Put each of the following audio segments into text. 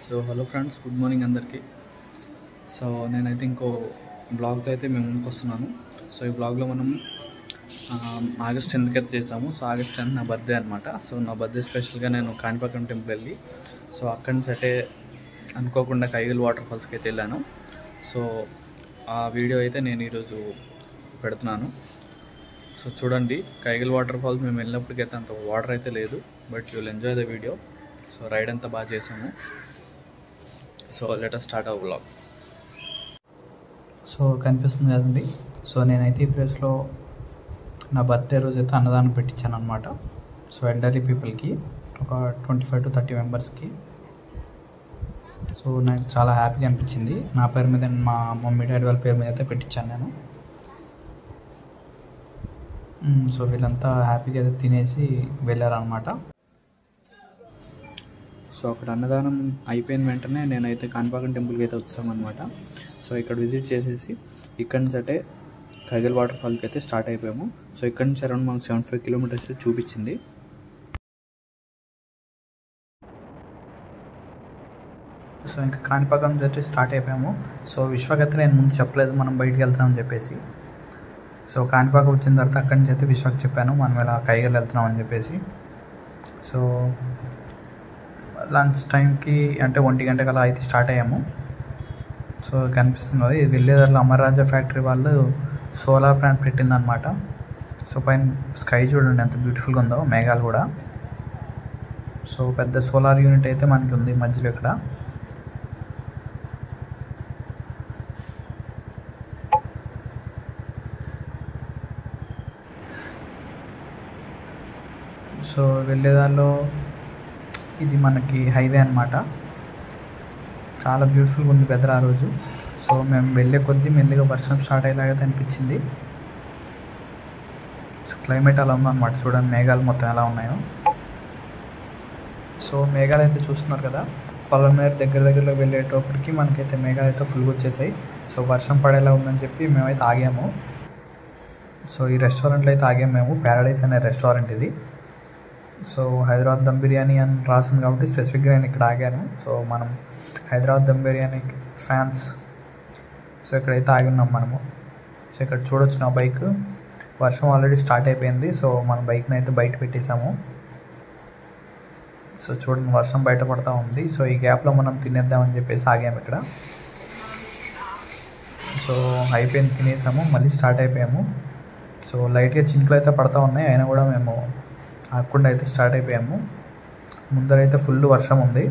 So hello friends good morning అందరికీ so నేనైతే ఇంకో బ్లాగ్తో అయితే మేము ముందుకు వస్తున్నాను సో ఈ బ్లాగ్లో మనం ఆ, ఆగస్ట్ టెన్త్కి అయితే చేసాము సో ఆగస్ట్ టెన్త్ నా బర్త్డే అనమాట సో నా బర్త్డే స్పెషల్గా నేను కాణిపాకం టెంపుల్ వెళ్ళి సో అక్కడి నుంచి అయితే అనుకోకుండా కైగల్ వాటర్ ఫాల్స్కి అయితే వెళ్ళాను సో ఆ వీడియో అయితే నేను ఈరోజు పెడుతున్నాను సో చూడండి కైగల్ వాటర్ ఫాల్స్ మేము వెళ్ళినప్పటికైతే అంత వాటర్ అయితే లేదు but you will enjoy the video so ride అంతా బాగా చేసాము so let start our blog so కనిపిస్తుంది కదండి సో నేనైతే ఈ ప్లేస్లో నా బర్త్డే రోజు అయితే అన్నదానం పెట్టించాను అనమాట సో ఎల్డర్లీ పీపుల్కి ఒక ట్వంటీ ఫైవ్ టు థర్టీ మెంబర్స్కి సో నాకు చాలా హ్యాపీగా అనిపించింది నా పేరు మీద మా మమ్మీ డాడీ వాళ్ళ పేరు మీద అయితే పెట్టించాను నేను మ్, సో వీళ్ళంతా హ్యాపీగా అయితే తినేసి వెళ్ళారనమాట సో అక్కడ అన్నదానం అయిపోయిన వెంటనే నేనైతే కాణిపాకం టెంపుల్కి అయితే వచ్చాం అనమాట సో ఇక్కడ విజిట్ చేసేసి ఇక్కడ నుంచి అంటే కైగల్ వాటర్ ఫాల్కి అయితే స్టార్ట్ అయిపోయాము సో ఇక్కడ నుంచి అరౌండ్ మనకు సెవెంటీ ఫైవ్ కిలోమీటర్స్ చూపించింది సో ఇంకా కాణిపాకం నుంచి వచ్చి స్టార్ట్ అయిపోయాము సో విశ్వకైతే నేను ముందు చెప్పలేదు మనం బయటికి వెళ్తున్నామని చెప్పేసి సో కాణిపాకం వచ్చిన తర్వాత అక్కడి నుంచి అయితే విశ్వకి చెప్పాను మనం ఇలా కైగల్ వెళ్తున్నాం అని చెప్పేసి సో లంచ్ టైంకి అంటే ఒంటి గంటకి అలా అయితే స్టార్ట్ అయ్యాము సో కనిపిస్తుంది ఇది వెళ్ళేదారిలో అమర్రాజా ఫ్యాక్టరీ వాళ్ళు సోలార్ ప్లాంట్ పెట్టిందనమాట సో పైన స్కై చూడండి ఎంత బ్యూటిఫుల్గా ఉందో మేఘాలు కూడా సో పెద్ద సోలార్ యూనిట్ అయితే మనకి ఉంది మధ్యలో ఇక్కడ సో వెళ్ళేదారిలో ఇది మనకి హైవే అన్నమాట చాలా బ్యూటిఫుల్గా ఉంది వెదర్ ఆ రోజు సో మేము వెళ్ళే కొద్దీ మెల్లిగా వర్షం స్టార్ట్ అయ్యేలాగా అనిపించింది సో క్లైమేట్ అలా ఉందన్నమాట చూడండి మేఘాలు మొత్తం ఎలా ఉన్నాయో సో మేఘాలు అయితే చూస్తున్నారు కదా పొలమేర దగ్గర దగ్గరలో వెళ్ళేటప్పటికి మనకైతే మేఘాలు అయితే ఫుల్గా వచ్చేసాయి సో వర్షం పడేలా ఉందని చెప్పి మేమైతే ఆగాము సో ఈ రెస్టారెంట్లో అయితే ఆగాము మేము ప్యారడైస్ అనే రెస్టారెంట్ ఇది సో హైదరాబాద్ దమ్ బిర్యానీ అని రాసింది కాబట్టి స్పెసిఫిక్గా నేను ఇక్కడ ఆగాను సో మనం హైదరాబాద్ దమ్ బిర్యానీ ఫ్యాన్స్ సో ఇక్కడైతే ఆగి ఉన్నాం మనము సో ఇక్కడ చూడొచ్చు నా బైక్ వర్షం ఆల్రెడీ స్టార్ట్ అయిపోయింది సో మన బైక్ని అయితే బయట పెట్టేశాము సో చూడండి వర్షం బయట పడతా ఉంది సో ఈ గ్యాప్లో మనం తినేద్దామని చెప్పేసి ఆగాము ఇక్కడ సో అయిపోయింది తినేసాము మళ్ళీ స్టార్ట్ అయిపోయాము సో లైట్గా చినుకులు అయితే పడతా ఉన్నాయి అయినా కూడా మేము ఆకుండా అయితే స్టార్ట్ అయిపోయాము ముందరైతే ఫుల్ వర్షం ఉంది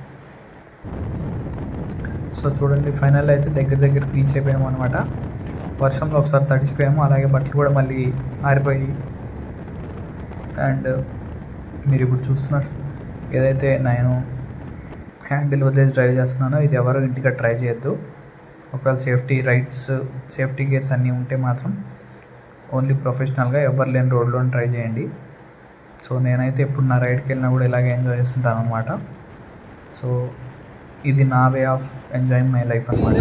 సో చూడండి ఫైనల్ అయితే దగ్గర దగ్గర రీచ్ అయిపోయాము అనమాట వర్షంలో ఒకసారి తడిచిపోయాము అలాగే బట్టలు కూడా మళ్ళీ ఆరిపోయి అండ్ మీరు ఇప్పుడు చూస్తున్నారు ఏదైతే నేను హ్యాండిల్ వదిలేసి డ్రైవ్ చేస్తున్నానో ఇది ఎవరు ఇంటికి ట్రై చేయొద్దు ఒకవేళ సేఫ్టీ రైట్స్ సేఫ్టీ గేర్స్ అన్నీ ఉంటే మాత్రం ఓన్లీ ప్రొఫెషనల్గా ఎవరు లేని రోడ్లో ట్రై చేయండి సో నేనైతే ఎప్పుడు నా రైడ్కి వెళ్ళినా కూడా ఇలాగే ఎంజాయ్ చేస్తుంటాను అనమాట సో ఇది నా way of enjoying my life అనమాట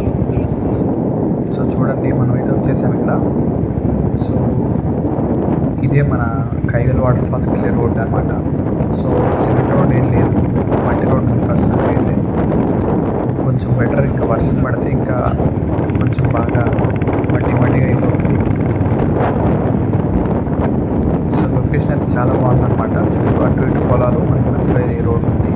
సో చూడండి మనం అయితే వచ్చేసాం ఇక్కడ సో ఇదే మన కైగల్ వాటర్ ఫాల్స్కి వెళ్ళే రోడ్ అనమాట సో సిమెంట్ రోడ్ ఏం లేదు మట్టి రోడ్ ఉంది ప్రస్తుతం అయితే కొంచెం బెటర్ ఇంకా వర్షం పడితే ఇంకా కొంచెం బాగా మట్టి మట్టిగా అయిపోతుంది సో లొకేషన్ అయితే చాలా బాగుందన్నమాట చుట్టూ అటు ఇటు పొలాలు మనకి మధ్యలో ఈ రోడ్ ఉంది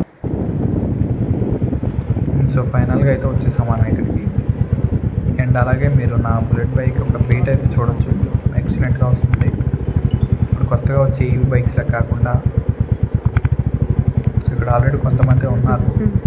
సో ఫైనల్గా అయితే వచ్చేసాం మనం ఇక్కడికి అండ్ అలాగే మీరు నా బుల్లెట్ బైక్ ఒక బీట్ అయితే చూడొచ్చు ఎక్సలెంట్గా వస్తుంది ఇప్పుడు కొత్తగా వచ్చే ఈవీ బైక్స్ లా కాకుండా సో ఇక్కడ ఆల్రెడీ కొంతమంది ఉన్నారు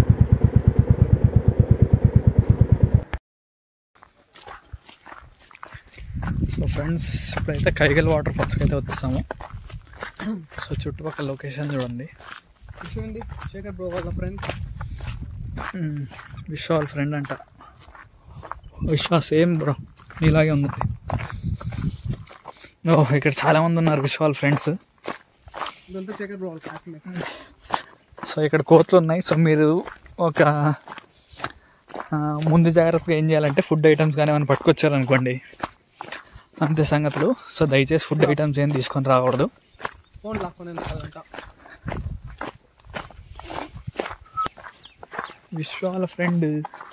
సో ఫ్రెండ్స్ ఇప్పుడైతే కైగల్ వాటర్ ఫాల్స్కి అయితే వచ్చేసాము సో చుట్టుపక్కల లొకేషన్ చూడండి చూడండి శేఖర్ బ్రో వాళ్ళ ఫ్రెండ్ మ్మ్. విశ్వ వాళ్ళ ఫ్రెండ్ అంట విశ్వ సేమ్ బ్రో నీలాగే ఉంది ఓ ఇక్కడ చాలా మంది ఉన్నారు విశ్వ వాళ్ళ ఫ్రెండ్స్ ఇదంతా శేఖర్ బ్రో వాళ్ళ క్లాస్మేట్ సో ఇక్కడ కోతులు ఉన్నాయి సో మీరు ఒక ఆ, ముందు జాగ్రత్తగా ఏం చేయాలంటే ఫుడ్ ఐటమ్స్ కానీ ఏమైనా పట్టుకొచ్చారనుకోండి అంతే సంగతులు సో దయచేసి ఫుడ్ ఐటమ్స్ ఏం తీసుకొని రాకూడదు ఫోన్ లాక్కొని కాదంట విశ్వాల ఫ్రెండ్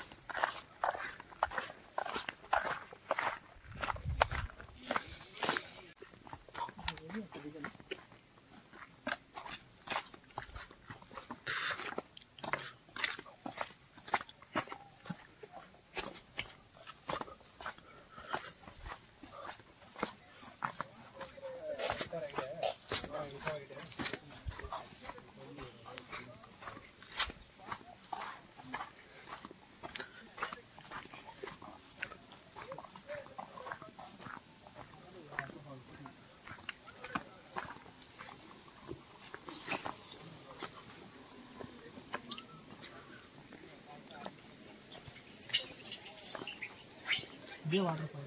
ఇదే వాటర్ ఫాల్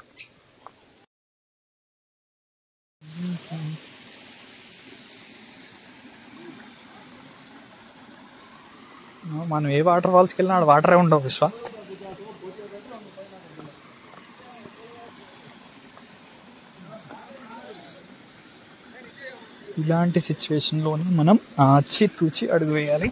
మనం ఏ వాటర్ ఫాల్స్కి వెళ్ళినా ఆడ వాటరే ఉండవు విశ్వ ఇలాంటి సిచ్యువేషన్లోనే మనం ఆచి తూచి అడుగు వేయాలి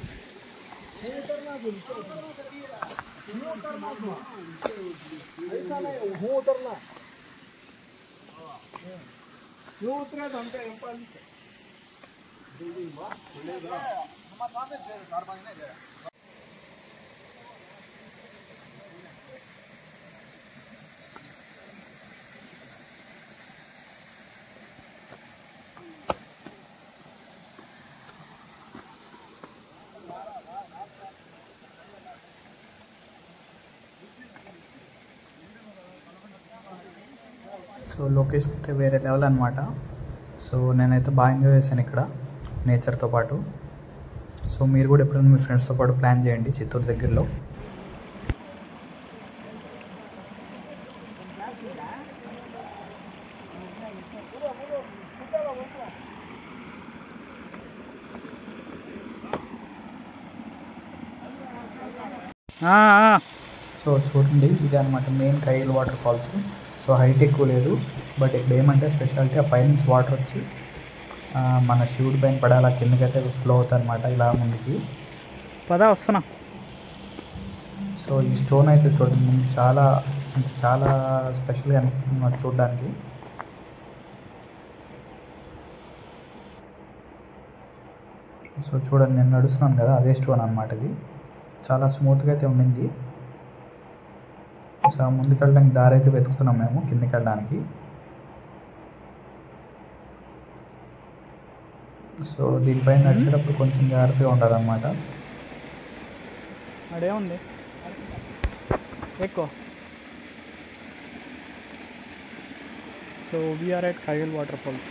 సో లొకేషన్ అయితే వేరే లెవెల్ అనమాట సో నేనైతే బాగా ఎంజాయ్ చేశాను ఇక్కడ నేచర్తో పాటు సో మీరు కూడా ఎప్పుడైనా మీ ఫ్రెండ్స్తో పాటు ప్లాన్ చేయండి చిత్తూరు దగ్గరలో సో చూడండి ఇది అనమాట main Kaigal waterfalls so height ఎక్కువ లేదు బట్ ఇక్కడ ఏమంటే స్పెషాలిటీ ఆ పైనుంచి వాటర్ వచ్చి ఆ, మన శివుడి పైన పడి అలా కిందకైతే ఫ్లో అవుతుంది అనమాట ఇలా ముందుకి పదా వస్తున్నా సో ఈ స్టోన్ అయితే చూడండి ముందు చాలా అంటే చాలా స్పెషల్గా అనిపించింది మాకు చూడడానికి సో చూడండి నేను నడుస్తున్నాను కదా అదే స్టోన్ అనమాట ఇది చాలా స్మూత్గా అయితే ఉండింది సో ముందుకు వెళ్ళడానికి దారి అయితే వెతుకుతున్నాం మేము కిందకి వెళ్ళడానికి సో దీనిపైన నడిచేటప్పుడు కొంచెం జాగ్రత్తగా ఉండాలన్నమాట అడేముంది ఎక్కువ so we are at Kaigal waterfalls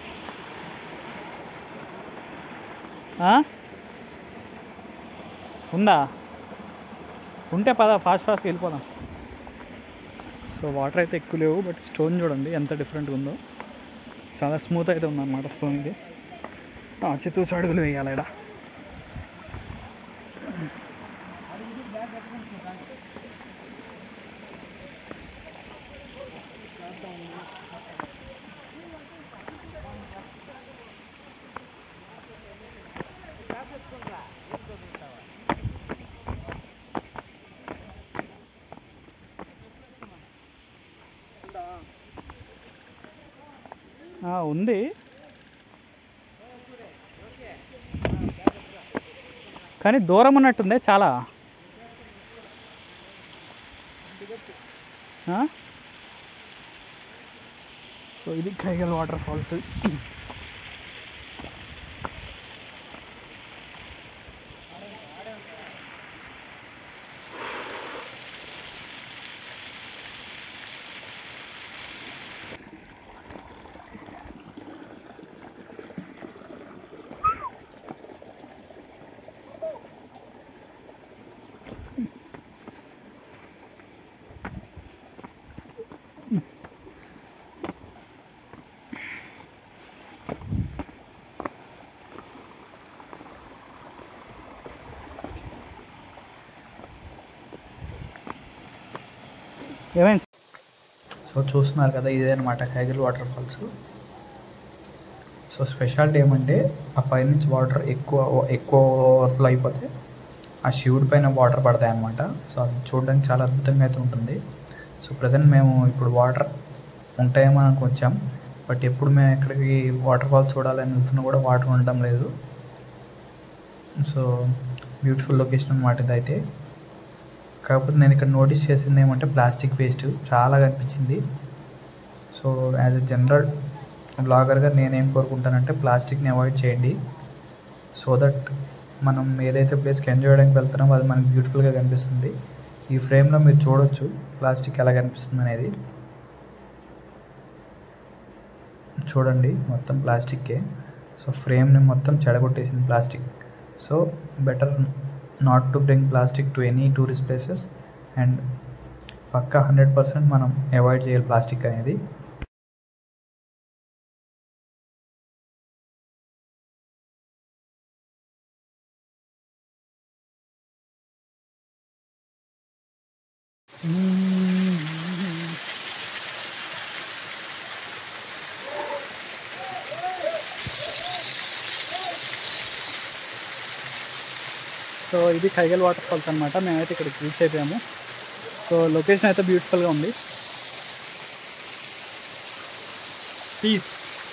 ఉందా ఉంటే పద ఫాస్ట్ ఫాస్ట్ వెళ్ళిపోదాం సో వాటర్ అయితే ఎక్కువ లేవు బట్ స్టోన్ చూడండి ఎంత డిఫరెంట్గా ఉందో చాలా స్మూత్ అయితే ఉందన్నమాట స్టోన్ ఇది చిత్తూరు అడుగులు వేయాలి ఇక్కడ ఆ, ఉంది కానీ దూరం ఉన్నట్టుంది చాలా ఆ? సో ఇది కైగల్ వాటర్ ఫాల్స్ ఏమైంది సో చూస్తున్నారు కదా ఇదే అనమాట Kaigal waterfalls so speciality ఏమంటే ఆ పైనుంచి వాటర్ ఎక్కువ ఎక్కువ ఓవర్ఫ్లో అయిపోతే ఆ శివుడి పైన వాటర్ పడతాయి అన్నమాట సో అది చూడడానికి చాలా అద్భుతంగా అయితే ఉంటుంది సో ప్రజెంట్ మేము ఇప్పుడు వాటర్ ఉంటాయేమో అనుకు వచ్చాం బట్ ఎప్పుడు మేము ఎక్కడికి వాటర్ ఫాల్స్ చూడాలని వెళ్తున్నా కూడా వాటర్ ఉండడం లేదు సో బ్యూటిఫుల్ లొకేషన్ అనమాట ఇదైతే కాకపోతే నేను ఇక్కడ నోటీస్ చేసింది ఏమంటే ప్లాస్టిక్ వేస్ట్ చాలా కనిపించింది సో యాజ్ ఎ జనరల్ బ్లాగర్గా నేనేం కోరుకుంటానంటే ప్లాస్టిక్ని అవాయిడ్ చేయండి సో దట్ మనం ఏదైతే ప్లేస్కి ఎంజాయ్ చేయడానికి వెళ్తున్నామో అది మనకి బ్యూటిఫుల్గా కనిపిస్తుంది ఈ ఫ్రేమ్లో మీరు చూడొచ్చు ప్లాస్టిక్ ఎలా కనిపిస్తుంది అనేది చూడండి మొత్తం ప్లాస్టిక్కే సో ఫ్రేమ్ని మొత్తం చెడగొట్టేసింది plastic so better not to bring plastic to any tourist places and పక్కా హండ్రెడ్ పర్సెంట్ మనం అవాయిడ్ చేయాలి ప్లాస్టిక్ అనేది సో ఇది కైగల్ వాటర్ ఫాల్స్ అనమాట మేమైతే ఇక్కడికి రీచ్ అయిపోయాము సో లొకేషన్ అయితే బ్యూటిఫుల్గా ఉంది peace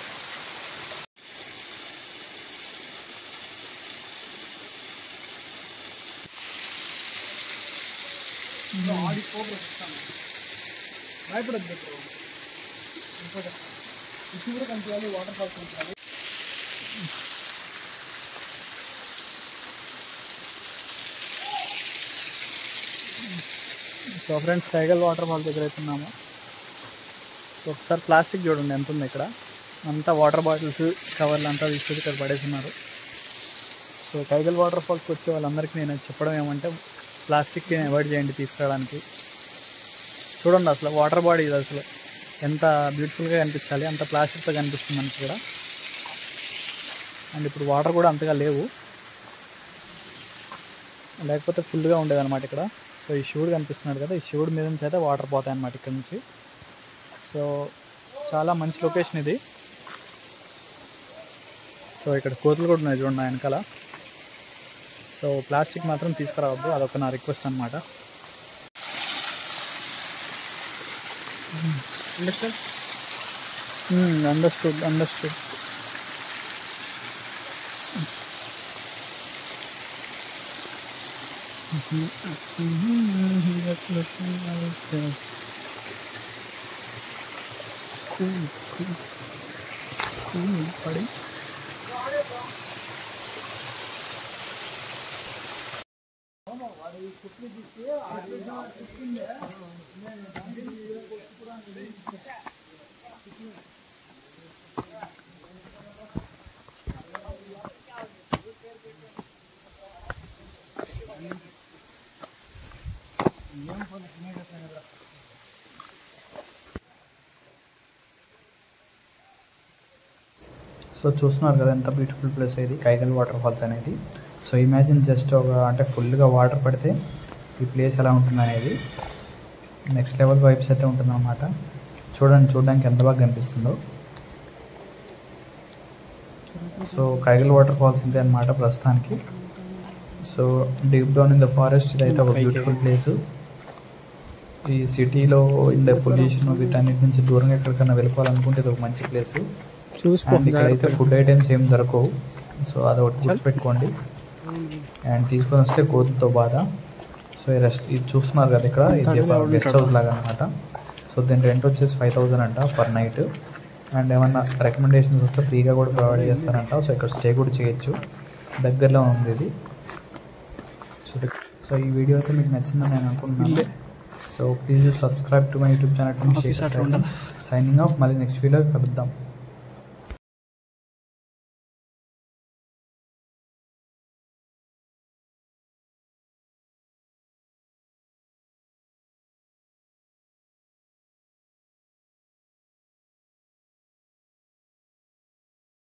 so friends Kaigal waterfall దగ్గర అయితే ఉన్నాము సో ఒకసారి ప్లాస్టిక్ చూడండి ఎంత ఉంది ఇక్కడ అంతా వాటర్ బాటిల్స్ కవర్లు అంతా తీసుకొచ్చి ఇక్కడ పడేస్తున్నారు సో టైగల్ వాటర్ ఫాల్స్కి వచ్చే వాళ్ళందరికీ నేను చెప్పడం ఏమంటే ప్లాస్టిక్ని అవాయిడ్ చేయండి తీసుకురావడానికి చూడండి అసలు వాటర్ బాడీ ఇది అసలు ఎంత బ్యూటిఫుల్గా కనిపించాలి అంత ప్లాస్టిక్తో కనిపిస్తుంది మనకి కూడా అండ్ ఇప్పుడు వాటర్ కూడా అంతగా లేవు లేకపోతే ఫుల్గా ఉండేదన్నమాట ఇక్కడ సో ఈ శివుడు కనిపిస్తున్నాడు కదా ఈ శివుడి మీద నుంచి అయితే వాటర్ పోతాయి అన్నమాట ఇక్కడ నుంచి సో చాలా మంచి లొకేషన్ ఇది సో ఇక్కడ కోతులు కూడా ఉన్నాయి చూడండి నా వెనకాల సో ప్లాస్టిక్ మాత్రం తీసుకురావద్దు అదొక నా రిక్వెస్ట్ అనమాట అండర్స్టూడ్ అండర్స్టూడ్ పడి సో చూస్తున్నారు కదా ఎంత బ్యూటిఫుల్ ప్లేస్ ఇది కైగల్ వాటర్ ఫాల్స్ అనేది సో ఇమాజిన్ జస్ట్ ఒక అంటే ఫుల్గా వాటర్ పడితే ఈ ప్లేస్ ఎలా ఉంటుంది అనేది నెక్స్ట్ లెవెల్ వైబ్స్ అయితే ఉంటుందన్నమాట చూడండి చూడడానికి ఎంత బాగా కనిపిస్తుందో సో కైగల్ వాటర్ ఫాల్స్ ఇదే అనమాట ప్రస్తుతానికి so deep down in the forest ఇదైతే ఒక బ్యూటిఫుల్ ప్లేస్ ఈ సిటీలో ఇంత పొల్యూషన్ వీటన్నిటి నుంచి దూరంగా ఎక్కడికైనా వెళ్ళిపోవాలనుకుంటే ఇది ఒక మంచి ప్లేస్ అండ్ ఇక్కడైతే ఫుడ్ ఐటమ్స్ ఏం దొరకవు సో అది ఒకటి గుర్తుపెట్టుకోండి అండ్ తీసుకొని వస్తే కోతులతో బాధ సో ఈ రెస్ట్ ఇది చూస్తున్నారు కదా ఇక్కడ ఇది ఒక గెస్ట్ హౌస్ లాగా అనమాట సో దీని రెంట్ వచ్చేసి ఫైవ్ థౌజండ్ అంట పర్ నైట్ అండ్ ఏమన్నా రికమెండేషన్స్ వస్తే ఫ్రీగా కూడా ప్రొవైడ్ చేస్తారంట సో ఇక్కడ స్టే కూడా చేయొచ్చు దగ్గరలో ఉంది ఇది సో సో ఈ వీడియో అయితే మీకు నచ్చిందని నేను అనుకుంటున్నాను so please subscribe to my YouTube channel signing off మళ్ళీ నెక్స్ట్ వీడియో కలుద్దాం